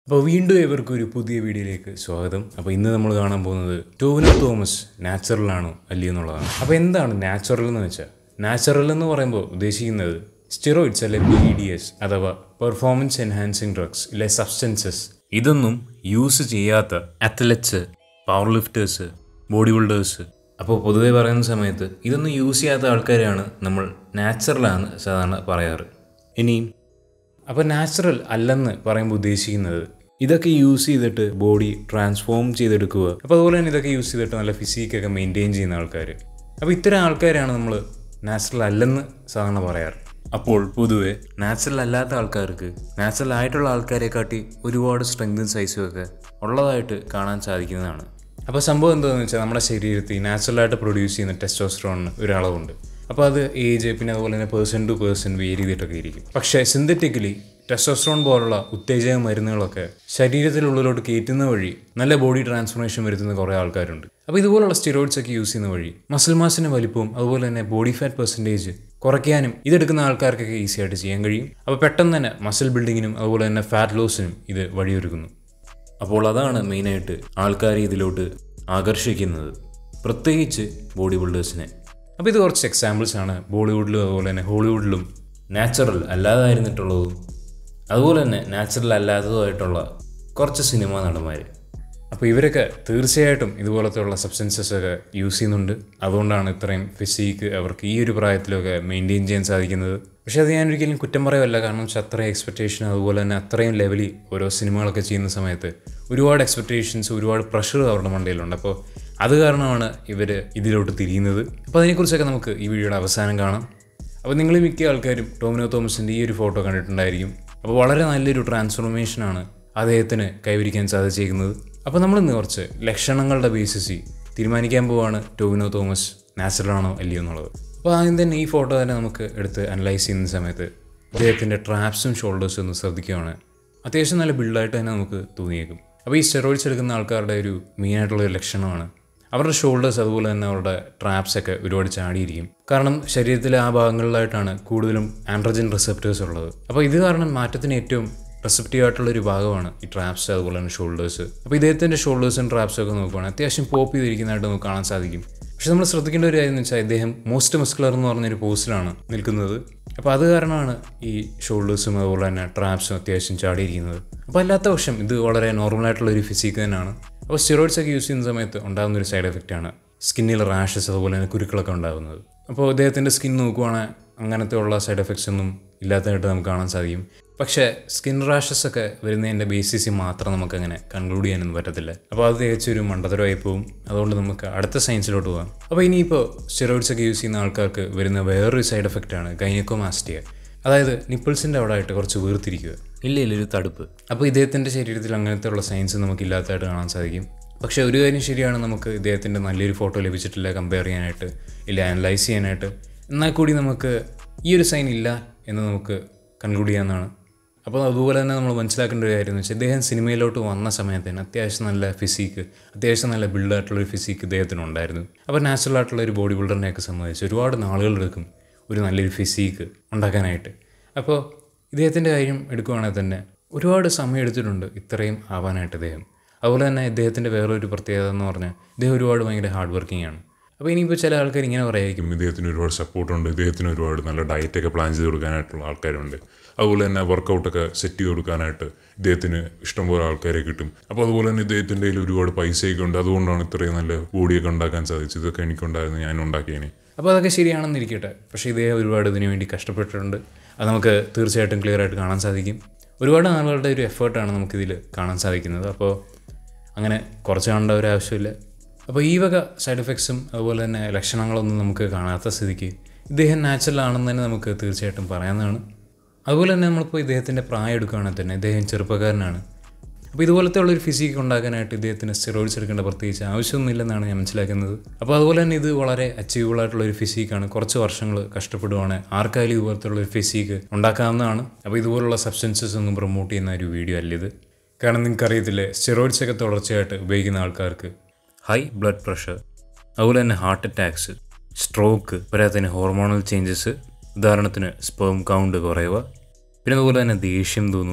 അപ്പോൾ വീണ്ടും ഇവർക്ക് ഒരു പുതിയ വീഡിയോയിലേക്ക് സ്വാഗതം അപ്പോൾ ഇന്ന് നമ്മൾ കാണാൻ പോകുന്നത് ടോവിനോ തോമസ് നാച്ചുറലാണോ അല്ലയോ എന്നുള്ളതാണ് അപ്പോൾ എന്താണ് നാച്ചുറൽ എന്ന് വെച്ചാൽ നാച്ചുറൽ എന്ന് പറയുമ്പോൾ ഉദ്ദേശിക്കുന്നത് സ്റ്റിറോയിഡ്സ് അല്ലെ ബി ഡി എസ് അഥവാ പെർഫോമൻസ് എൻഹാൻസിങ് ഡ്രഗ്സ് ഇല്ലെ സബ്സ്റ്റൻസസ് ഇതൊന്നും യൂസ് ചെയ്യാത്ത athletes power lifters body builders അപ്പോൾ പൊതുവെ പറയുന്ന സമയത്ത് ഇതൊന്നും യൂസ് ചെയ്യാത്ത ആൾക്കാരെയാണ് നമ്മൾ നാച്ചുറലാണ് സാധാരണ പറയാറ് ഇനിയും അപ്പോൾ നാച്ചുറൽ അല്ലെന്ന് പറയുമ്പോൾ ഉദ്ദേശിക്കുന്നത് ഇതൊക്കെ യൂസ് ചെയ്തിട്ട് ബോഡി ട്രാൻസ്ഫോം ചെയ്തെടുക്കുക അപ്പോൾ അതുപോലെ തന്നെ ഇതൊക്കെ യൂസ് ചെയ്തിട്ട് നല്ല ഫിസിക്കൊക്കെ മെയിൻറ്റെയിൻ ചെയ്യുന്ന ആൾക്കാർ അപ്പോൾ ഇത്തരം ആൾക്കാരാണ് നമ്മൾ നാച്ചുറൽ അല്ലെന്ന് സാധാരണ പറയാറ് അപ്പോൾ പൊതുവെ നാച്ചുറൽ അല്ലാത്ത ആൾക്കാർക്ക് നാച്ചുറൽ ആയിട്ടുള്ള ആൾക്കാരെ കാട്ടി ഒരുപാട് സ്ട്രെങ്തും സൈസും ഒക്കെ ഉള്ളതായിട്ട് കാണാൻ സാധിക്കുന്നതാണ് അപ്പോൾ സംഭവം എന്താണെന്ന് വെച്ചാൽ നമ്മുടെ ശരീരത്തിൽ നാച്ചുറലായിട്ട് പ്രൊഡ്യൂസ് ചെയ്യുന്ന ടെസ്റ്റോസ്ട്രോണിന് ഒരളവുണ്ട് അപ്പോൾ അത് ഏജ് പിന്നെ അതുപോലെ തന്നെ പേഴ്സൺ ടു പേഴ്സൺ വേരി ചെയ്തിട്ടൊക്കെ ഇരിക്കും പക്ഷേ സിന്തറ്റിക്കലി ടെസ്റ്റോസ്ട്രോൺ പോലുള്ള ഉത്തേജക മരുന്നുകളൊക്കെ ശരീരത്തിലുള്ളിലോട്ട് കയറ്റുന്ന വഴി നല്ല ബോഡി ട്രാൻസ്ഫോർമേഷൻ വരുത്തുന്ന കുറേ ആൾക്കാരുണ്ട് അപ്പോൾ ഇതുപോലുള്ള സ്റ്റിറോയിഡ്സ് ഒക്കെ യൂസ് ചെയ്യുന്ന വഴി മസിൽ മാസിൻ്റെ വലിപ്പവും അതുപോലെ തന്നെ ബോഡി ഫാറ്റ് പെർസെൻറ്റേജ് കുറയ്ക്കാനും ഇതെടുക്കുന്ന ആൾക്കാർക്കൊക്കെ ഈസി ആയിട്ട് ചെയ്യാൻ കഴിയും അപ്പോൾ പെട്ടെന്ന് തന്നെ മസിൽ ബിൽഡിങ്ങിനും അതുപോലെ തന്നെ ഫാറ്റ് ലോസിനും ഇത് വഴിയൊരുക്കുന്നു അപ്പോൾ അതാണ് മെയിനായിട്ട് ആൾക്കാരെ ഇതിലോട്ട് ആകർഷിക്കുന്നത് പ്രത്യേകിച്ച് ബോഡി ബിൽഡേഴ്സിനെ അപ്പോൾ ഇത് കുറച്ച് എക്സാമ്പിൾസ് ആണ് ബോളിവുഡിലും അതുപോലെ തന്നെ ഹോളിവുഡിലും നാച്ചുറൽ അല്ലാതായിരുന്നിട്ടുള്ളതും അതുപോലെ തന്നെ നാച്ചുറൽ അല്ലാത്തതുമായിട്ടുള്ള കുറച്ച് സിനിമാ നടന്മാർ അപ്പോൾ ഇവരൊക്കെ തീർച്ചയായിട്ടും ഇതുപോലത്തെ ഉള്ള സബ്സ്റ്റൻസസ് ഒക്കെ യൂസ് ചെയ്യുന്നുണ്ട് അതുകൊണ്ടാണ് ഇത്രയും ഫിസിക്ക് അവർക്ക് ഈ ഒരു പ്രായത്തിലൊക്കെ മെയിൻറ്റെയിൻ ചെയ്യാൻ സാധിക്കുന്നത് പക്ഷേ അത് ഞാൻ ഒരിക്കലും കുറ്റം പറയുമല്ല കാരണം വെച്ചാൽ അത്രയും എക്സ്പെക്റ്റേഷൻ അതുപോലെ തന്നെ അത്രയും ലെവലിൽ ഓരോ സിനിമകളൊക്കെ ചെയ്യുന്ന സമയത്ത് ഒരുപാട് എക്സ്പെക്റ്റേഷൻസ് ഒരുപാട് പ്രഷർ അവരുടെ മണ്ടയിലുണ്ട് അപ്പോൾ അത് കാരണമാണ് ഇവർ ഇതിലോട്ട് തിരിയുന്നത് അപ്പോൾ അതിനെക്കുറിച്ചൊക്കെ നമുക്ക് ഈ വീഡിയോയുടെ അവസാനം കാണാം അപ്പോൾ നിങ്ങൾ മിക്ക ആൾക്കാരും ടോമിനോ തോമസിൻ്റെ ഈ ഒരു ഫോട്ടോ കണ്ടിട്ടുണ്ടായിരിക്കും അപ്പോൾ വളരെ നല്ലൊരു ട്രാൻസ്ഫോർമേഷനാണ് അദ്ദേഹത്തിന് കൈവരിക്കാൻ സാധിച്ചേക്കുന്നത് അപ്പോൾ നമ്മളിന്ന് കുറച്ച് ലക്ഷണങ്ങളുടെ ബേസിസിൽ തീരുമാനിക്കാൻ പോവാണ് ടോവിനോ തോമസ് നാച്ചുറൽ ആണോ അല്ലയോ എന്നുള്ളത് അപ്പോൾ ആദ്യം തന്നെ ഈ ഫോട്ടോ തന്നെ നമുക്ക് എടുത്ത് അനലൈസ് ചെയ്യുന്ന സമയത്ത് അദ്ദേഹത്തിൻ്റെ ട്രാപ്സും ഷോൾഡേഴ്സും ഒന്ന് ശ്രദ്ധിക്കുകയാണ് അത്യാവശ്യം നല്ല ബിൽഡായിട്ട് തന്നെ നമുക്ക് തോന്നിയേക്കും അപ്പോൾ ഈ സ്റ്റെറോയിഡ്സ് എടുക്കുന്ന ആൾക്കാരുടെ ഒരു മെയിനായിട്ടുള്ള ഒരു ലക്ഷണമാണ് അവരുടെ ഷോൾഡേഴ്സ് അതുപോലെ തന്നെ അവരുടെ ട്രാപ്സ് ഒക്കെ ഒരുപാട് ചാടിയിരിക്കും കാരണം ശരീരത്തിലെ ആ ഭാഗങ്ങളിലായിട്ടാണ് കൂടുതലും ആൻഡ്രജൻ റിസപ്റ്റേഴ്സ് ഉള്ളത് അപ്പോൾ ഇത് കാരണം മാറ്റത്തിന് ഏറ്റവും റെസപ്റ്റീവ് ആയിട്ടുള്ള ഒരു ഭാഗമാണ് ഈ ട്രാപ്സ് അതുപോലെ തന്നെ ഷോൾഡേഴ്സ് അപ്പോൾ ഇദ്ദേഹത്തിൻ്റെ ഷോൾഡേഴ്സും ട്രാപ്സും ഒക്കെ നോക്കുകയാണെങ്കിൽ അത്യാവശ്യം പോപ്പ് ചെയ്തിരിക്കുന്നതായിട്ട് നമുക്ക് കാണാൻ സാധിക്കും പക്ഷെ നമ്മൾ ശ്രദ്ധിക്കേണ്ട ഒരു കാര്യം എന്ന് വെച്ചാൽ ഇദ്ദേഹം മോസ്റ്റ് മസ്കുലർ എന്ന് പറഞ്ഞൊരു പോസ്റ്റിലാണ് നിൽക്കുന്നത് അപ്പോൾ അത് കാരണമാണ് ഈ ഷോൾഡേഴ്സും അതുപോലെ തന്നെ ട്രാപ്സും അത്യാവശ്യം ചാടിയിരിക്കുന്നത് അപ്പോൾ അല്ലാത്ത പക്ഷം ഇത് വളരെ നോർമലായിട്ടുള്ള ഒരു ഫിസിക്ക് തന്നെയാണ് അപ്പോൾ സ്റ്റിറോയിഡ്സ് ഒക്കെ യൂസ് ചെയ്യുന്ന സമയത്ത് ഉണ്ടാകുന്ന ഒരു സൈഡ് എഫക്റ്റാണ് സ്കിന്നിൽ റാഷസ് അതുപോലെ തന്നെ കുരുക്കളൊക്കെ ഉണ്ടാകുന്നത് അപ്പോൾ അദ്ദേഹത്തിൻ്റെ സ്കിൻ നോക്കുവാണെങ്കിൽ അങ്ങനത്തെ ഉള്ള സൈഡ് എഫക്ട്സ് ഒന്നും ഇല്ലാത്തതായിട്ട് നമുക്ക് കാണാൻ സാധിക്കും പക്ഷേ സ്കിൻ റാഷസ് ഒക്കെ വരുന്നതിൻ്റെ ബേസിസിൽ മാത്രം നമുക്കങ്ങനെ കൺക്ലൂഡ് ചെയ്യാനൊന്നും പറ്റത്തില്ല അപ്പോൾ അത് തികച്ചൊരു മണ്ടത്തരമായി പോവും അതുകൊണ്ട് നമുക്ക് അടുത്ത സയൻസിലോട്ട് പോകാം അപ്പോൾ ഇനിയിപ്പോൾ സ്റ്റിറോയിഡ്സ് ഒക്കെ യൂസ് ചെയ്യുന്ന ആൾക്കാർക്ക് വരുന്ന വേറൊരു സൈഡ് എഫക്റ്റാണ് ഗൈനക്കോമാസ്റ്റിയ അതായത് നിപ്പിൾസിൻ്റെ അവിടെ ആയിട്ട് കുറച്ച് വീർത്തിരിക്കുക ഇല്ല ഇല്ല ഒരു തടുപ്പ് അപ്പോൾ ഇദ്ദേഹത്തിൻ്റെ ശരീരത്തിൽ അങ്ങനത്തെ ഉള്ള സയൻസ് നമുക്കില്ലാത്തതായിട്ട് കാണാൻ സാധിക്കും പക്ഷേ ഒരു കാര്യം ശരിയാണ് നമുക്ക് ഇദ്ദേഹത്തിൻ്റെ നല്ലൊരു ഫോട്ടോ ലഭിച്ചിട്ടില്ല കമ്പയർ ചെയ്യാനായിട്ട് ഇല്ല അനലൈസ് ചെയ്യാനായിട്ട് എന്നാൽ കൂടി നമുക്ക് ഈ ഒരു സൈൻ ഇല്ല എന്ന് നമുക്ക് കൺക്ലൂഡ് ചെയ്യാവുന്നതാണ് അപ്പോൾ അതുപോലെ തന്നെ നമ്മൾ മനസ്സിലാക്കേണ്ട ഒരു കാര്യം എന്ന് വെച്ചാൽ ഇദ്ദേഹം സിനിമയിലോട്ട് വന്ന സമയത്ത് തന്നെ അത്യാവശ്യം നല്ല ഫിസിക്ക് അത്യാവശ്യം നല്ല ബിൽഡായിട്ടുള്ളൊരു ഫിസിക്ക് ഇദ്ദേഹത്തിന് ഉണ്ടായിരുന്നു അപ്പോൾ നാച്ചുറൽ ആയിട്ടുള്ള ഒരു ബോഡി ബിൽഡറിനെയൊക്കെ സംബന്ധിച്ച് ഒരുപാട് നാളുകളെടുക്കും ഒരു നല്ലൊരു ഫിസിക്ക് ഉണ്ടാക്കാനായിട്ട് അപ്പോൾ ഇദ്ദേഹത്തിൻ്റെ കാര്യം എടുക്കുവാണെങ്കിൽ തന്നെ ഒരുപാട് സമയം എടുത്തിട്ടുണ്ട് ഇത്രയും ആവാനായിട്ട് ഇദ്ദേഹം അതുപോലെ തന്നെ ഇദ്ദേഹത്തിൻ്റെ വേറൊരു പ്രത്യേകത എന്ന് പറഞ്ഞാൽ ഇദ്ദേഹം ഒരുപാട് ഭയങ്കര ഹാർഡ് വർക്കിംഗ് ആണ് അപ്പോൾ ഇനിയിപ്പോൾ ചില ആൾക്കാർ ഇങ്ങനെ പറയായിരിക്കും ഇദ്ദേഹത്തിന് ഒരുപാട് സപ്പോർട്ടുണ്ട് ഇദ്ദേഹത്തിന് ഒരുപാട് നല്ല ഡയറ്റൊക്കെ പ്ലാൻ ചെയ്ത് കൊടുക്കാനായിട്ടുള്ള ആൾക്കാരുണ്ട് അതുപോലെ തന്നെ വർക്കൗട്ടൊക്കെ സെറ്റ് ചെയ്ത് കൊടുക്കാനായിട്ട് ഇദ്ദേഹത്തിന് ഇഷ്ടംപോലെ ആൾക്കാരെ കിട്ടും അപ്പോൾ അതുപോലെ തന്നെ ഇദ്ദേഹത്തിൻ്റെ കയ്യിൽ ഒരുപാട് പൈസയൊക്കെ ഉണ്ട് അതുകൊണ്ടാണ് ഇത്രയും നല്ല ബോഡിയൊക്കെ ഉണ്ടാക്കാൻ സാധിച്ചത് ഇതൊക്കെ എനിക്കുണ്ടായിരുന്നു ഞാൻ ഉണ്ടാക്കിയതിന് അപ്പോൾ അതൊക്കെ ശരിയാണെന്നിരിക്കട്ടെ പക്ഷേ ഇദ്ദേഹം ഒരുപാട് ഇതിനു വേണ്ടി കഷ്ടപ്പെട്ടിട്ടുണ്ട് അത് നമുക്ക് തീർച്ചയായിട്ടും ക്ലിയർ ആയിട്ട് കാണാൻ സാധിക്കും ഒരുപാട് ആളുകളുടെ ഒരു എഫേർട്ടാണ് നമുക്കിതിൽ കാണാൻ സാധിക്കുന്നത് അപ്പോൾ അങ്ങനെ കുറച്ച് കാണേണ്ട ഒരു ആവശ്യമില്ല അപ്പോൾ ഈ വക സൈഡ് എഫക്ട്സും അതുപോലെ തന്നെ ലക്ഷണങ്ങളൊന്നും നമുക്ക് കാണാത്ത സ്ഥിതിക്ക് ഇദ്ദേഹം നാച്ചുറൽ ആണെന്ന് തന്നെ നമുക്ക് തീർച്ചയായിട്ടും പറയാവുന്നതാണ് അതുപോലെ തന്നെ നമ്മളിപ്പോൾ ഇദ്ദേഹത്തിൻ്റെ പ്രായം എടുക്കുകയാണെങ്കിൽ തന്നെ ഇദ്ദേഹം ചെറുപ്പക്കാരനാണ് അപ്പോൾ ഇതുപോലത്തെ ഉള്ളൊരു ഫിസിക്ക് ഉണ്ടാക്കാനായിട്ട് ഇദ്ദേഹത്തിന് സ്റ്റിറോയിഡ്സ് എടുക്കേണ്ട പ്രത്യേകിച്ച് ആവശ്യമൊന്നുമില്ലെന്നാണ് ഞാൻ മനസ്സിലാക്കുന്നത് അപ്പോൾ അതുപോലെ തന്നെ ഇത് വളരെ അച്ചീവബിൾ ആയിട്ടുള്ള ഒരു ഫിസിക്കാണ് കുറച്ച് വർഷങ്ങൾ കഷ്ടപ്പെടുവാണ് ആർക്കായാലും ഇതുപോലത്തെ ഉള്ള ഒരു ഫിസിക്ക് ഉണ്ടാക്കാവുന്നതാണ് അപ്പോൾ ഇതുപോലുള്ള സബ്സ്റ്റൻസസ് ഒന്നും പ്രൊമോട്ട് ചെയ്യുന്ന ഒരു വീഡിയോ അല്ല ഇത് കാരണം നിങ്ങൾക്ക് അറിയത്തില്ലേ സ്റ്റിറോയിഡ്സ് ഒക്കെ തുടർച്ചയായിട്ട് ഉപയോഗിക്കുന്ന ആൾക്കാർക്ക് ഹൈ ബ്ലഡ് പ്രഷർ അതുപോലെ തന്നെ ഹാർട്ട് അറ്റാക്സ് സ്ട്രോക്ക് പോരാത്തതിന് ഹോർമോണൽ ചേഞ്ചസ് ഉദാഹരണത്തിന് സ്പേം കൗണ്ട് കുറയുക പിന്നെ അതുപോലെ തന്നെ ദേഷ്യം തോന്നുക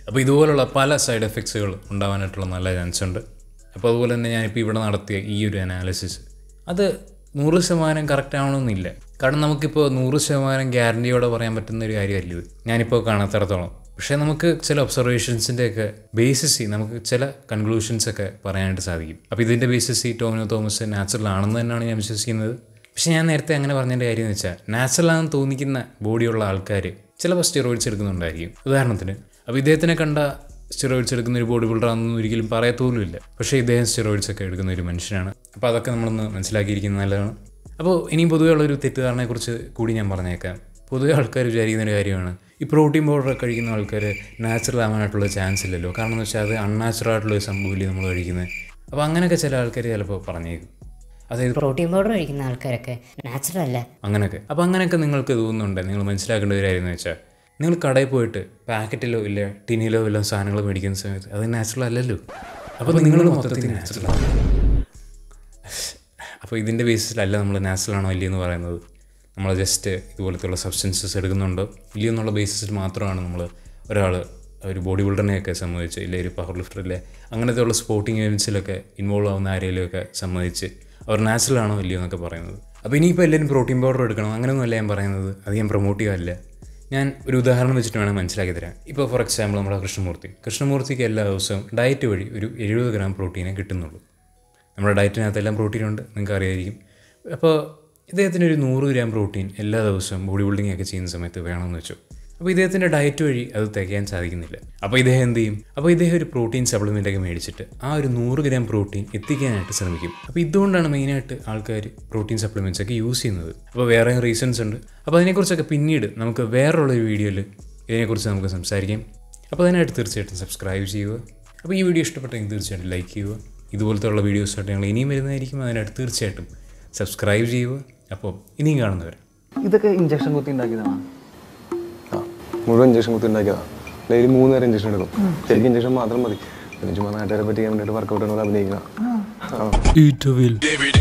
അപ്പോൾ ഇതുപോലുള്ള പല സൈഡ് എഫക്ട്സുകൾ ഉണ്ടാവാനായിട്ടുള്ള നല്ല ചാൻസ് ഉണ്ട് അപ്പോൾ അതുപോലെ തന്നെ ഞാനിപ്പോൾ ഇവിടെ നടത്തിയ ഈ ഒരു അനാലിസിസ് അത് നൂറ് ശതമാനം കറക്റ്റ് ആവണമെന്നില്ല കാരണം നമുക്കിപ്പോൾ നൂറ് ശതമാനം ഗ്യാരണ്ടിയോടെ പറയാൻ പറ്റുന്ന ഒരു കാര്യമല്ല ഇത് ഞാനിപ്പോൾ കാണാത്തിടത്തോളം പക്ഷേ നമുക്ക് ചില ഒബ്സർവേഷൻസിൻ്റെ ഒക്കെ ബേസിസ് നമുക്ക് ചില കൺക്ലൂഷൻസ് ഒക്കെ പറയാനായിട്ട് സാധിക്കും അപ്പോൾ ഇതിൻ്റെ ബേസിസ് ഈ ടോമിനോ തോമസ് നാച്ചുറൽ ആണെന്ന് തന്നെയാണ് ഞാൻ വിശ്വസിക്കുന്നത് പക്ഷേ ഞാൻ നേരത്തെ അങ്ങനെ പറഞ്ഞതിൻ്റെ കാര്യം എന്ന് വെച്ചാൽ നാച്ചുറൽ ആണെന്ന് തോന്നിക്കുന്ന ബോഡിയുള്ള ആൾക്കാർ ചിലപ്പോൾ സ്റ്റിറോയിഡ്സ് എടുക്കുന്നുണ്ടായിരിക്കും ഉദാഹരണത്തിന് അപ്പോൾ ഇദ്ദേഹത്തിനെ കണ്ട സ്റ്റിറോയിഡ്സ് എടുക്കുന്ന ഒരു ബോഡി ബിൽഡറാണെന്നൊന്നും ഒരിക്കലും പറയത്തോലുമില്ല പക്ഷേ ഇദ്ദേഹം സ്റ്റിറോയിഡ്സ് ഒക്കെ എടുക്കുന്ന ഒരു മനുഷ്യനാണ് അപ്പോൾ അതൊക്കെ നമ്മളൊന്ന് മനസ്സിലാക്കിയിരിക്കുന്നത് നല്ലതാണ് അപ്പോൾ ഇനിയും പൊതുവെ ഉള്ളൊരു തെറ്റിദ്ധാരണയെക്കുറിച്ച് കൂടി ഞാൻ പറഞ്ഞേക്കാം പൊതുവെ ആൾക്കാർ വിചാരിക്കുന്ന ഒരു കാര്യമാണ് ഈ പ്രോട്ടീൻ പൗഡർ കഴിക്കുന്ന ആൾക്കാർ നാച്ചുറൽ ആവാനായിട്ടുള്ള ചാൻസ് ഇല്ലല്ലോ കാരണം എന്ന് വെച്ചാൽ അത് അൺനാച്ചുറൽ ആയിട്ടുള്ള ഒരു സംഭവമില്ലേ നമ്മൾ കഴിക്കുന്നത് അപ്പോൾ അങ്ങനെയൊക്കെ ചില ആൾക്കാർ ചിലപ്പോൾ പറഞ്ഞേക്കും അതായത് പ്രോട്ടീൻ പൗഡർ കഴിക്കുന്ന ആൾക്കാരൊക്കെ നാച്ചുറൽ അല്ല അങ്ങനെയൊക്കെ അപ്പോൾ അങ്ങനെയൊക്കെ നിങ്ങൾക്ക് തോന്നുന്നുണ്ട് നിങ്ങൾ മനസ്സിലാക്കേണ്ട ഒരു കാര്യം എന്ന് വെച്ചാൽ നിങ്ങൾ കടയിൽ പോയിട്ട് പാക്കറ്റിലോ ഇല്ല ടിന്നിലോ വല്ല സാധനങ്ങൾ മേടിക്കുന്ന സമയത്ത് അത് നാച്ചുറൽ അല്ലല്ലോ അപ്പോൾ നിങ്ങൾ മൊത്തത്തിൽ നാച്ചുറൽ ആണ് അപ്പോൾ ഇതിൻ്റെ ബേസിസിലല്ല നമ്മൾ നാച്ചുറൽ ആണോ ഇല്ലയോ എന്ന് പറയുന്നത് നമ്മൾ ജസ്റ്റ് ഇതുപോലത്തെയുള്ള സബ്സ്റ്റൻസസ് എടുക്കുന്നുണ്ടോ ഇല്ലയോ എന്നുള്ള ബേസിസിൽ മാത്രമാണ് നമ്മൾ ഒരാൾ ഒരു ബോഡി ബിൽഡറിനെയൊക്കെ സംബന്ധിച്ച് ഇല്ല ഒരു പവർ ലിഫ്റ്ററിലെ അങ്ങനത്തെ ഉള്ള സ്പോർട്ടിങ് ഇവൻസിലൊക്കെ ഇൻവോൾവ് ആവുന്ന ആരെങ്കിലുമൊക്കെ സംബന്ധിച്ച് അവർ നാച്ചുറൽ ആണോ ഇല്ലയോ എന്നൊക്കെ പറയുന്നത് അപ്പോൾ ഇനിയിപ്പോൾ എല്ലാവരും പ്രോട്ടീൻ പൗഡർ എടുക്കണം അങ്ങനെയൊന്നുമല്ല ഞാൻ പറയുന്നത് അത് ഞാൻ പ്രൊമോട്ട് അല്ല ഞാൻ ഒരു ഉദാഹരണം വെച്ചിട്ട് വേണം മനസ്സിലാക്കി തരാം ഇപ്പോൾ ഫോർ എക്സാമ്പിൾ നമ്മുടെ കൃഷ്ണമൂർത്തി കൃഷ്ണമൂർത്തിക്ക് എല്ലാ ദിവസവും ഡയറ്റ് വഴി ഒരു എഴുപത് ഗ്രാം പ്രോട്ടീനെ കിട്ടുന്നുള്ളൂ നമ്മുടെ ഡയറ്റിനകത്തെല്ലാം പ്രോട്ടീൻ ഉണ്ട് നിങ്ങൾക്ക് അറിയായിരിക്കും അപ്പോൾ ഇദ്ദേഹത്തിന് ഒരു നൂറ് ഗ്രാം പ്രോട്ടീൻ എല്ലാ ദിവസവും ബോഡി ബിൽഡിംഗ് ഒക്കെ ചെയ്യുന്ന സമയത്ത് വേണമെന്ന് വെച്ചു അപ്പോൾ ഇദ്ദേഹത്തിൻ്റെ ഡയറ്റ് വഴി അത് തികയാൻ സാധിക്കുന്നില്ല അപ്പോൾ ഇദ്ദേഹം എന്ത് ചെയ്യും അപ്പോൾ ഇദ്ദേഹം ഒരു പ്രോട്ടീൻ സപ്ലിമെൻ്റ് ഒക്കെ മേടിച്ചിട്ട് ആ ഒരു നൂറ് ഗ്രാം പ്രോട്ടീൻ എത്തിക്കാനായിട്ട് ശ്രമിക്കും അപ്പോൾ ഇതുകൊണ്ടാണ് മെയിനായിട്ട് ആൾക്കാർ പ്രോട്ടീൻ സപ്ലിമെൻറ്റ്സ് ഒക്കെ യൂസ് ചെയ്യുന്നത് അപ്പോൾ വേറെ റീസൺസ് ഉണ്ട് അപ്പോൾ അതിനെക്കുറിച്ചൊക്കെ പിന്നീട് നമുക്ക് വേറൊള്ളൊരു വീഡിയോയിൽ ഇതിനെക്കുറിച്ച് നമുക്ക് സംസാരിക്കാം അപ്പോൾ അതിനായിട്ട് തീർച്ചയായിട്ടും സബ്സ്ക്രൈബ് ചെയ്യുക അപ്പോൾ ഈ വീഡിയോ ഇഷ്ടപ്പെട്ടെങ്കിൽ തീർച്ചയായിട്ടും ലൈക്ക് ചെയ്യുക ഇതുപോലത്തെ ഉള്ള വീഡിയോസായിട്ട് ഞങ്ങൾ ഇനിയും വരുന്നതായിരിക്കും അതിനായിട്ട് തീർച്ചയായിട്ടും സബ്സ്ക്രൈബ് ചെയ്യുക അപ്പോൾ ഇനിയും കാണുന്നവർ ഇതൊക്കെ ഇഞ്ചക്ഷൻ കുത്തി ഉണ്ടാക്കിയതാണ് ആ മുഴുവൻ ഇഞ്ചക്ഷൻ കുത്തി ഉണ്ടാക്കിയതാണ് ഡെയിലി മൂന്ന് നേരം ഇഞ്ചക്ഷൻ എടുക്കും ശരിക്കും ഇഞ്ചക്ഷൻ മാത്രം മതി പിന്നെ ചുമ്മാ നാട്ടുകാരെ പറ്റിക്കാൻ വേണ്ടിയിട്ട് വർക്കൗട്ട് അഭിനയിക്കണം ആ Eat a will.